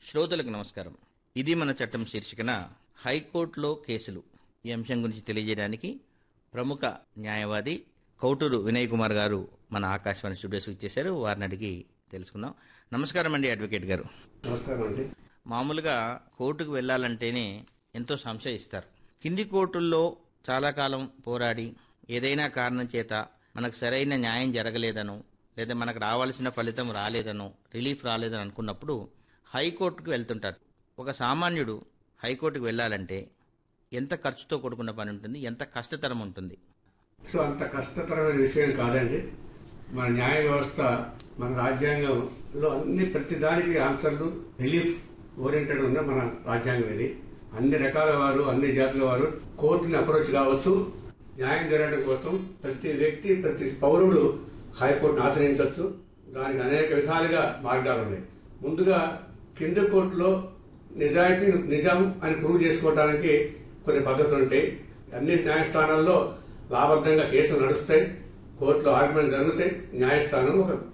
శ్రోతలకు నమస్కారం ఇది మన చట్టం శీర్షికన హైకోర్టులో కేసులు ఈ అంశం గురించి తెలియజేయడానికి ప్రముఖ న్యాయవాది కౌటూరు వినయ్ కుమార్ గారు మన ఆకాశవాణి స్టూడియోస్కి ఇచ్చేశారు వారిని అడిగి తెలుసుకుందాం నమస్కారం అండి అడ్వకేట్ గారు నమస్కారం అండి మామూలుగా కోర్టుకు వెళ్ళాలంటేనే ఎంతో సంశయిస్తారు కింది కోర్టుల్లో చాలా కాలం పోరాడి ఏదైనా కారణం చేత మనకు సరైన న్యాయం జరగలేదనో లేదా మనకు రావాల్సిన ఫలితం రాలేదనో రిలీఫ్ రాలేదని అనుకున్నప్పుడు హైకోర్టుకు వెళ్తుంటారు ఒక సామాన్యుడు హైకోర్టుకు వెళ్ళాలంటే ఎంత ఖర్చుతో కూడుకున్న పని ఉంటుంది ఎంత కష్టతరం ఉంటుంది సో అంత కష్టతరమైన విషయం కాదండి మన న్యాయ వ్యవస్థ మన రాజ్యాంగంలో అన్ని ప్రతి దానికి ఆన్సర్లు రిలీఫ్ ఓరియంటెడ్ ఉన్న మన రాజ్యాంగం ఇది అన్ని రకాల వారు అన్ని జాతుల వారు కోర్టుని అప్రోచ్ కావచ్చు న్యాయం జరగడం కోసం ప్రతి వ్యక్తి ప్రతి పౌరుడు హైకోర్టును ఆశ్రయించవచ్చు దానికి అనేక విధాలుగా మార్గాలు ఉన్నాయి ముందుగా కింద కోర్టులో నిజాయితీ నిజం అని ప్రూవ్ చేసుకోవడానికి కొన్ని పద్ధతులు ఉంటాయి అన్ని న్యాయస్థానాల్లో లాభర్థంగా కేసులు నడుస్తాయి కోర్టులో ఆర్గ్యుమెంట్ జరుగుతాయి న్యాయస్థానం ఒక